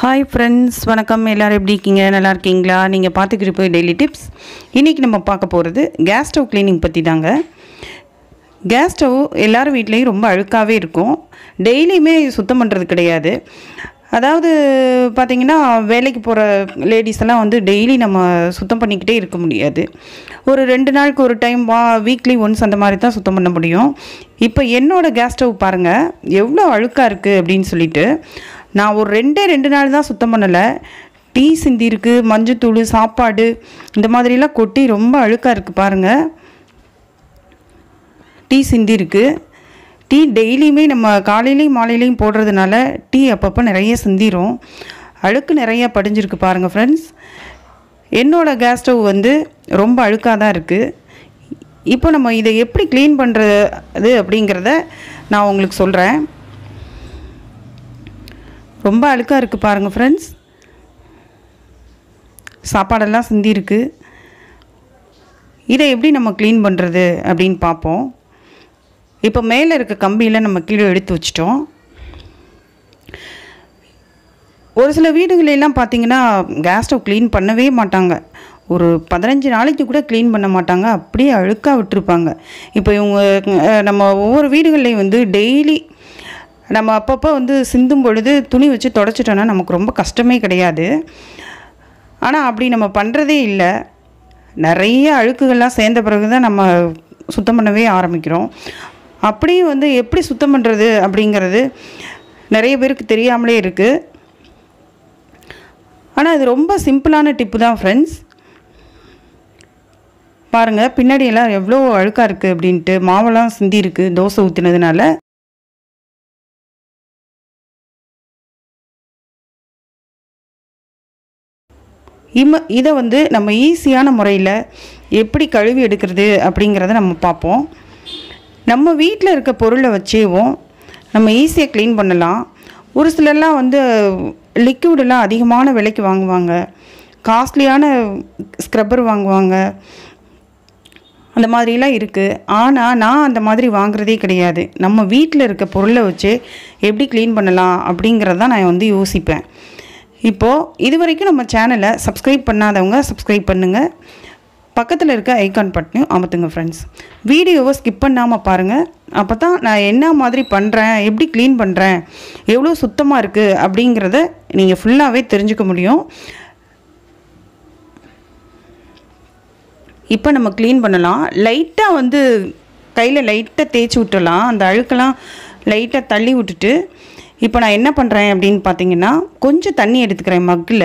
hi friends வணக்கம் எல்லோரும் எப்படி இருக்கீங்க நல்லா இருக்கீங்களா நீங்கள் பார்த்துக்கிட்டு போய் டெய்லி டிப்ஸ் இன்றைக்கி நம்ம பார்க்க போகிறது கேஸ் ஸ்டவ் க்ளீனிங் பற்றி தாங்க கேஸ் ஸ்டவ் எல்லார் வீட்லேயும் ரொம்ப அழுக்காகவே இருக்கும் டெய்லியுமே சுத்தம் பண்ணுறது கிடையாது அதாவது பார்த்திங்கன்னா வேலைக்கு போகிற லேடிஸ் எல்லாம் வந்து டெய்லி நம்ம சுத்தம் பண்ணிக்கிட்டே இருக்க முடியாது ஒரு ரெண்டு நாளுக்கு ஒரு டைம் வா வீக்லி ஒன்ஸ் அந்த மாதிரி தான் சுத்தம் பண்ண முடியும் இப்போ என்னோடய கேஸ் ஸ்டவ் பாருங்கள் எவ்வளோ அழுக்காக இருக்குது அப்படின்னு சொல்லிட்டு நான் ஒரு ரெண்டே ரெண்டு நாள் தான் சுத்தம் பண்ணலை டீ சிந்தி இருக்குது மஞ்சத்தூள் சாப்பாடு இந்த மாதிரிலாம் கொட்டி ரொம்ப அழுக்காக இருக்குது பாருங்கள் டீ சிந்தி இருக்குது டீ டெய்லியுமே நம்ம காலையிலையும் மாலையிலையும் போடுறதுனால டீ அப்பப்போ நிறைய சிந்திரும் அழுக்கு நிறைய படிஞ்சிருக்கு பாருங்கள் ஃப்ரெண்ட்ஸ் என்னோடய கேஸ் ஸ்டவ் வந்து ரொம்ப அழுக்காக தான் இருக்குது இப்போ நம்ம இதை எப்படி க்ளீன் பண்ணுறது அப்படிங்கிறத நான் உங்களுக்கு சொல்கிறேன் ரொம்ப அழுக்காக இருக்குது பாருங்கள் ஃப்ரெண்ட்ஸ் சாப்பாடெல்லாம் சிந்தி இருக்கு இதை எப்படி நம்ம க்ளீன் பண்ணுறது அப்படின்னு பார்ப்போம் இப்போ மேலே இருக்க கம்பியில் நம்ம கீழே எடுத்து வச்சிட்டோம் ஒரு சில வீடுகளெல்லாம் பார்த்தீங்கன்னா கேஸ் ஸ்டவ் க்ளீன் பண்ணவே மாட்டாங்க ஒரு பதினஞ்சு நாளைக்கு கூட க்ளீன் பண்ண மாட்டாங்க அப்படியே அழுக்காக விட்டுருப்பாங்க இப்போ இவங்க அஹ், நம்ம ஒவ்வொரு வீடுகள்லையும் வந்து டெய்லி நம்ம அப்பப்போ வந்து சிந்தும் பொழுது துணி வச்சு தொடச்சிட்டோன்னா நமக்கு ரொம்ப கஷ்டமே கிடையாது ஆனால் அப்படி நம்ம பண்ணுறதே இல்லை நிறைய அழுக்குகள்லாம் சேர்ந்த பிறகு தான் நம்ம சுத்தம் பண்ணவே ஆரம்பிக்கிறோம் அப்படியும் வந்து எப்படி சுத்தம் பண்ணுறது அப்படிங்கிறது நிறைய பேருக்கு தெரியாமலே இருக்குது ஆனால் இது ரொம்ப சிம்பிளான டிப்பு தான் ஃப்ரெண்ட்ஸ் பாருங்கள் பின்னாடி எல்லாம் எவ்வளோ அழுக்காக இருக்குது அப்படின்ட்டு மாவெல்லாம் சிந்தி இருக்குது தோசை ஊற்றினதுனால இம்ம இதை வந்து நம்ம ஈஸியான முறையில் எப்படி கழுவி எடுக்கிறது அப்படிங்கிறத நம்ம பார்ப்போம் நம்ம வீட்டில் இருக்க பொருளை வச்சேவும் நம்ம ஈஸியாக க்ளீன் பண்ணலாம் ஒரு சிலர்லாம் வந்து லிக்விடெல்லாம் அதிகமான விலைக்கு வாங்குவாங்க காஸ்ட்லியான ஸ்க்ரப்பர் வாங்குவாங்க அந்த மாதிரிலாம் இருக்குது ஆனால் நான் அந்த மாதிரி வாங்குறதே கிடையாது நம்ம வீட்டில் இருக்க பொருளை வச்சு எப்படி க்ளீன் பண்ணலாம் அப்படிங்கிறத நான் வந்து யோசிப்பேன் இப்போது இது வரைக்கும் நம்ம சேனலை சப்ஸ்கிரைப் பண்ணாதவங்க சப்ஸ்கிரைப் பண்ணுங்கள் பக்கத்தில் இருக்க ஐகான் பட்டனையும் அமர்த்துங்க ஃப்ரெண்ட்ஸ் வீடியோவை ஸ்கிப் பண்ணாமல் பாருங்கள் அப்போ தான் நான் என்ன மாதிரி பண்ணுறேன் எப்படி க்ளீன் பண்ணுறேன் எவ்வளோ சுத்தமாக இருக்குது அப்படிங்கிறத நீங்கள் ஃபுல்லாகவே தெரிஞ்சுக்க முடியும் இப்போ நம்ம க்ளீன் பண்ணலாம் லைட்டாக வந்து கையில் லைட்டாக தேய்ச்சி விட்டுலாம் அந்த அழுக்கெல்லாம் லைட்டாக தள்ளி விட்டுட்டு இப்போ நான் என்ன பண்ணுறேன் அப்படின்னு பார்த்தீங்கன்னா கொஞ்சம் தண்ணி எடுத்துக்கிறேன் மக்கில்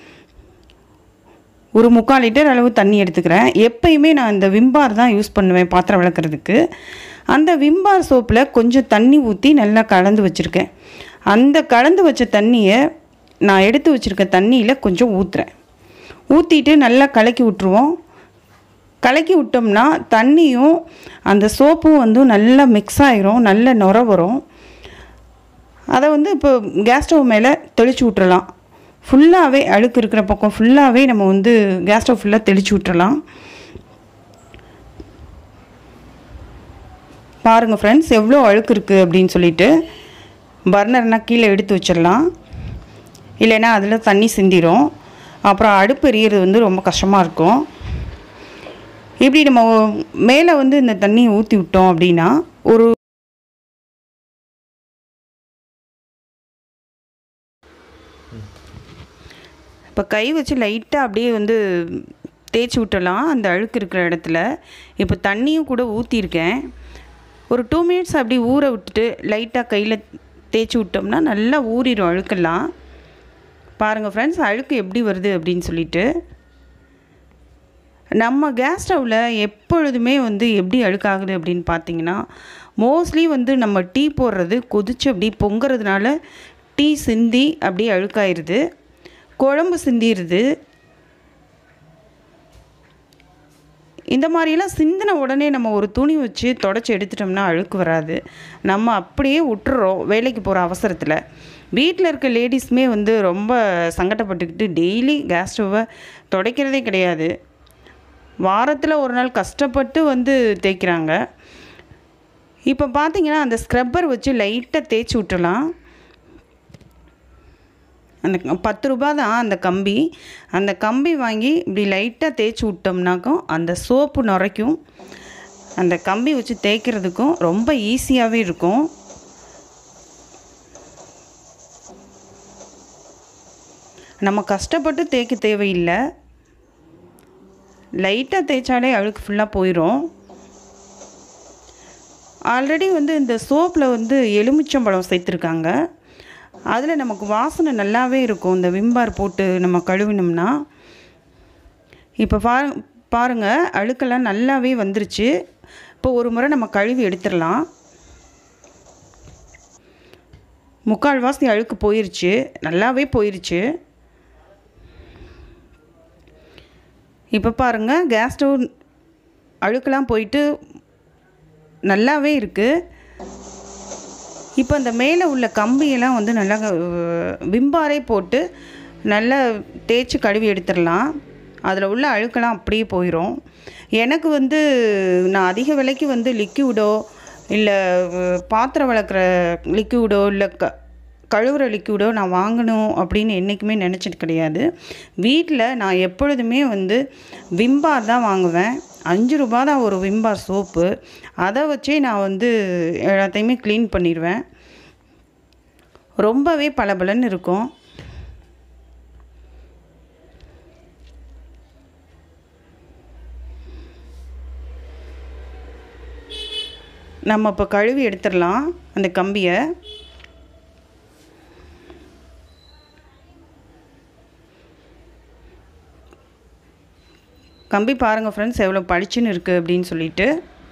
ஒரு முக்கால் லிட்டர் அளவு தண்ணி எடுத்துக்கிறேன் எப்பயுமே நான் இந்த விம்பார் தான் யூஸ் பண்ணுவேன் பாத்திரம் விளக்குறதுக்கு அந்த விம்பார் சோப்பில் கொஞ்சம் தண்ணி ஊற்றி நல்லா கலந்து வச்சுருக்கேன் அந்த கலந்து வச்ச தண்ணியை நான் எடுத்து வச்சுருக்க தண்ணியில் கொஞ்சம் ஊற்றுறேன் ஊற்றிட்டு நல்லா கலக்கி விட்ருவோம் கலக்கி விட்டோம்னா தண்ணியும் அந்த சோப்பும் வந்து நல்லா மிக்ஸ் ஆயிரும் நல்ல நுர வரும் அதை வந்து இப்போ கேஸ் ஸ்டவ் மேலே தெளித்து விட்டுறலாம் ஃபுல்லாகவே அழுக்கு இருக்கிற பக்கம் ஃபுல்லாகவே நம்ம வந்து கேஸ் ஸ்டவ் ஃபுல்லாக தெளித்து விட்டுறலாம் பாருங்கள் ஃப்ரெண்ட்ஸ் எவ்வளோ அழுக்கு இருக்குது அப்படின்னு சொல்லிட்டு பர்னர்னா கீழே எடுத்து வச்சிடலாம் இல்லைன்னா அதில் தண்ணி சிந்திரும் அப்புறம் அடுப்பு எரியறது வந்து ரொம்ப கஷ்டமாக இருக்கும் இப்படி நம்ம மேலே வந்து இந்த தண்ணியை ஊற்றி விட்டோம் அப்படின்னா ஒரு இப்போ கை வச்சு லைட்டாக அப்படியே வந்து தேய்ச்சி விட்டலாம் அந்த அழுக்கு இருக்கிற இடத்துல இப்போ தண்ணியும் கூட ஊற்றிருக்கேன் ஒரு டூ மினிட்ஸ் அப்படி ஊற விட்டுட்டு லைட்டாக கையில் தேய்ச்சி விட்டோம்னா நல்லா ஊறிடும் அழுக்கெல்லாம் பாருங்கள் ஃப்ரெண்ட்ஸ் அழுக்கு எப்படி வருது அப்படின்னு சொல்லிட்டு நம்ம கேஸ் ஸ்டவ்வில் எப்பொழுதுமே வந்து எப்படி அழுக்காகுது அப்படின்னு பார்த்தீங்கன்னா மோஸ்ட்லி வந்து நம்ம டீ போடுறது கொதிச்சு அப்படி பொங்குறதுனால டீ சிந்தி அப்படியே அழுக்காயிருது குழம்பு சிந்திடுது இந்த மாதிரியெல்லாம் சிந்தின உடனே நம்ம ஒரு துணி வச்சு தொடச்சி எடுத்துட்டோம்னா அழுக்கு வராது நம்ம அப்படியே விட்டுறோம் வேலைக்கு போகிற அவசரத்தில் வீட்டில் இருக்க லேடிஸுமே வந்து ரொம்ப சங்கடப்பட்டுக்கிட்டு டெய்லி கேஸ் ஸ்டவ்வை துடைக்கிறதே கிடையாது வாரத்தில் ஒரு நாள் கஷ்டப்பட்டு வந்து தேய்க்கிறாங்க இப்போ பார்த்தீங்கன்னா அந்த ஸ்க்ரப்பர் வச்சு லைட்டாக தேய்ச்சி விட்டுலாம் அந்த க- பத்து ரூபா தான் அந்த கம்பி அந்த கம்பி வாங்கி இப்படி லைட்டாக தேய்ச்சி விட்டோம்னாக்கும் அந்த சோப்பு நுரைக்கும் அந்த கம்பி வச்சு தேய்க்கிறதுக்கும் ரொம்ப ஈஸியாகவே இருக்கும் நம்ம கஷ்டப்பட்டு தேய்க்க தேவையில்லை லைட்டாக தேய்ச்சாலே அழுக்கு ஃபுல்லாக போயிடும் ஆல்ரெடி வந்து இந்த சோப்பில் வந்து எலுமிச்சம்பழம் சேர்த்துருக்காங்க அதில் நமக்கு வாசனை நல்லாவே இருக்கும் இந்த விம்பார் போட்டு நம்ம கழுவினோம்னா இப்போ பா பாருங்கள் அழுக்கெல்லாம் நல்லாவே வந்துருச்சு இப்போ ஒரு முறை நம்ம கழுவி எடுத்துடலாம் முக்கால்வாசி அழுக்கு போயிருச்சு நல்லாவே போயிருச்சு இப்போ பாருங்கள் கேஸ் ஸ்டவ் அழுக்கெல்லாம் போயிட்டு நல்லாவே இருக்குது இப்போ அந்த மேலே உள்ள கம்பியெல்லாம் வந்து நல்லா அஹ், விம்பாரே போட்டு நல்லா தேய்ச்சி கழுவி எடுத்துடலாம் அதில் உள்ள அழுக்கெல்லாம் அப்படியே போயிடும் எனக்கு வந்து நான் அதிக விலைக்கு வந்து லிக்யூடோ இல்லை அஹ், பாத்திரம் வளர்க்குற லிக்யூடோ இல்லை க கழுவுற லிக்யூடோ நான் வாங்கணும் அப்படின்னு என்றைக்குமே நினச்சிட்டு கிடையாது வீட்டில் நான் எப்பொழுதுமே வந்து விம்பார் தான் வாங்குவேன் அஞ்சு ரூபா தான் ஒரு விம்பார் சோப்பு அதை வச்சே நான் வந்து எல்லாத்தையுமே க்ளீன் பண்ணிடுவேன் ரொம்பவே பளபளன்னு இருக்கும் நம்ம இப்போ கழுவி எடுத்துடலாம் அந்த கம்பியை கம்பி பாருங்கள் ஃப்ரெண்ட்ஸ் எவ்வளோ பளிச்சுன்னு இருக்குது அப்படின்னு சொல்லிட்டு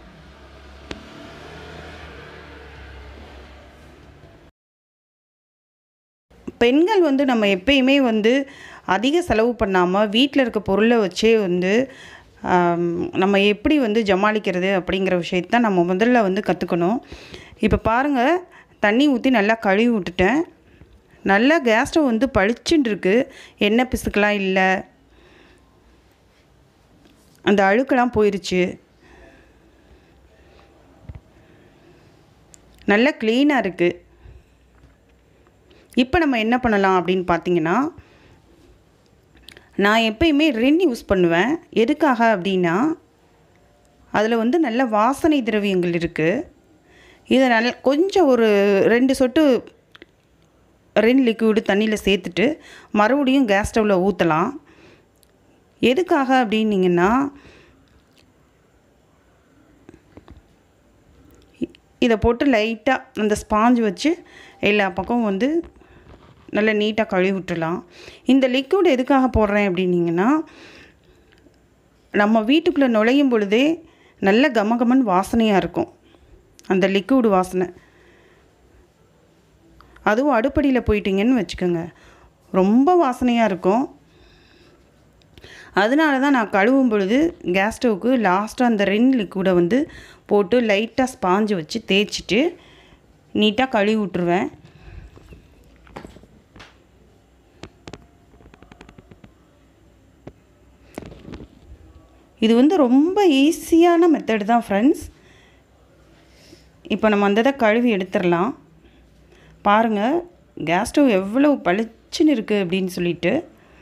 பெண்கள் வந்து நம்ம எப்பயுமே வந்து அதிக செலவு பண்ணாமல் வீட்டில் இருக்க பொருளை வச்சே வந்து ஆம், நம்ம எப்படி வந்து ஜமாளிக்கிறது அப்படிங்கிற விஷயத்த நம்ம முதல்ல வந்து கற்றுக்கணும் இப்போ பாருங்கள் தண்ணி ஊற்றி நல்லா கழுவி விட்டுட்டேன் நல்லா கேஸ் ஸ்டவ் வந்து பளிச்சுன்னு இருக்கு எண்ணெய் பிசுக்கெலாம் இல்லை அந்த அழுக்கெல்லாம் போயிருச்சு நல்லா க்ளீனாக இருக்குது இப்போ நம்ம என்ன பண்ணலாம் அப்படின்னு பார்த்தீங்கன்னா நான் எப்பயுமே ரின் யூஸ் பண்ணுவேன் எதுக்காக அப்படின்னா அதில் வந்து நல்ல வாசனை திரவியங்கள் இருக்குது இதை நல்ல கொஞ்சம் ஒரு ரெண்டு சொட்டு ரின் லிக்விடு தண்ணியில் சேர்த்துட்டு மறுபடியும் கேஸ் ஸ்டவ்வில் ஊற்றலாம் எதுக்காக அப்படின்னீங்கன்னா இ- இதை போட்டு லைட்டாக அந்த ஸ்பாஞ்ச் வச்சு எல்லா பக்கமும் வந்து நல்லா நீட்டாக கழுவி விட்டுலாம் இந்த லிக்விட் எதுக்காக போடுறேன் அப்படின்னீங்கன்னா நம்ம வீட்டுக்குள்ளே நுழையும் பொழுதே நல்ல கமகமன் வாசனையாக இருக்கும் அந்த லிக்விட் வாசனை அதுவும் அடுப்படியில் போயிட்டீங்கன்னு வச்சுக்கோங்க ரொம்ப வாசனையாக இருக்கும் அதனால தான் நான் கழுவும் பொழுது கேஸ் ஸ்டவ்வுக்கு லாஸ்ட்டாக அந்த ரென் லிக்விடை வந்து போட்டு லைட்டாக ஸ்பாஞ்சு வச்சு தேய்ச்சிட்டு நீட்டாக கழுவி விட்ருவேன் இது வந்து ரொம்ப ஈஸியான மெத்தட் தான் ஃப்ரெண்ட்ஸ் இப்போ நம்ம அந்த இதை கழுவி எடுத்துடலாம் பாருங்கள் கேஸ் ஸ்டவ் எவ்வளோ பளிச்சுன்னு இருக்குது அப்படின்னு சொல்லிட்டு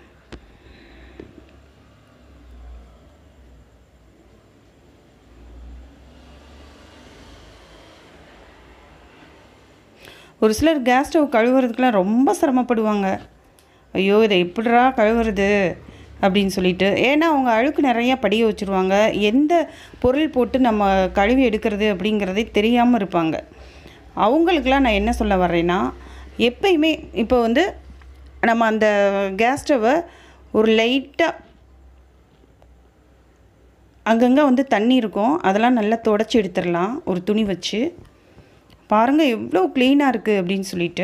ஒரு சிலர் கேஸ் ஸ்டவ் கழுவுறதுக்கெலாம் ரொம்ப சிரமப்படுவாங்க ஐயோ இதை எப்படிடா கழுவுறது அப்படின்னு சொல்லிட்டு ஏன்னா அவங்க அழுக்கு நிறையா படிய வச்சுருவாங்க எந்த பொருள் போட்டு நம்ம கழுவி எடுக்கிறது அப்படிங்கிறதே தெரியாமல் இருப்பாங்க அவங்களுக்கெல்லாம் நான் என்ன சொல்ல வர்றேன்னா எப்பயுமே இப்போ வந்து நம்ம அந்த கேஸ் ஸ்டவ்வை ஒரு லைட்டாக அங்கங்கே வந்து தண்ணி இருக்கும் அதெல்லாம் நல்லா தொடச்சி எடுத்துடலாம் ஒரு துணி வச்சு பாருங்கள் எவ்வளோ க்ளீனாக இருக்குது அப்படின்னு சொல்லிட்டு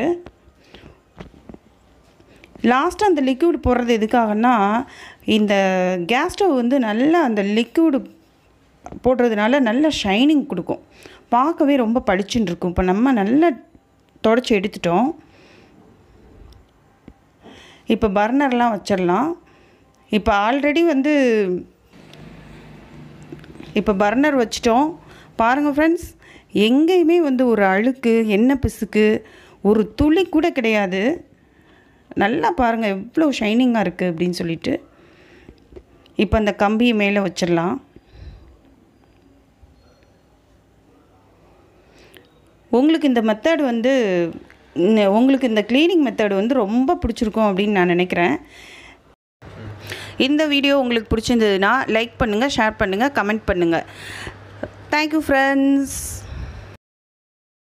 லாஸ்ட்டாக அந்த லிக்விட் போடுறது எதுக்காகன்னா இந்த கேஸ் ஸ்டவ் வந்து நல்லா அந்த லிக்விடு போடுறதுனால நல்ல ஷைனிங் கொடுக்கும் பார்க்கவே ரொம்ப பளிச்சுன்னு இருக்கும் இப்போ நம்ம நல்லா தொடச்சி எடுத்துட்டோம் இப்போ பர்னர்லாம் வச்சிடலாம் இப்போ ஆல்ரெடி வந்து இப்போ பர்னர் வச்சிட்டோம் பாருங்கள் ஃப்ரெண்ட்ஸ் எங்கேயுமே வந்து ஒரு அழுக்கு எண்ணெய் பிசுக்கு ஒரு துளி கூட கிடையாது நல்லா பாருங்கள் எவ்வளோ ஷைனிங்காக இருக்குது அப்படின்னு சொல்லிட்டு இப்போ அந்த கம்பியை மேலே வச்சிடலாம் உங்களுக்கு இந்த மெத்தட் வந்து இந்த- உங்களுக்கு இந்த க்ளீனிங் மெத்தட் வந்து ரொம்ப பிடிச்சிருக்கும் அப்படின்னு நான் நினைக்கிறேன் இந்த வீடியோ உங்களுக்கு பிடிச்சிருந்ததுன்னா லைக் பண்ணுங்கள் ஷேர் பண்ணுங்கள் கமெண்ட் பண்ணுங்கள் தேங்க்யூ ஃப்ரெண்ட்ஸ்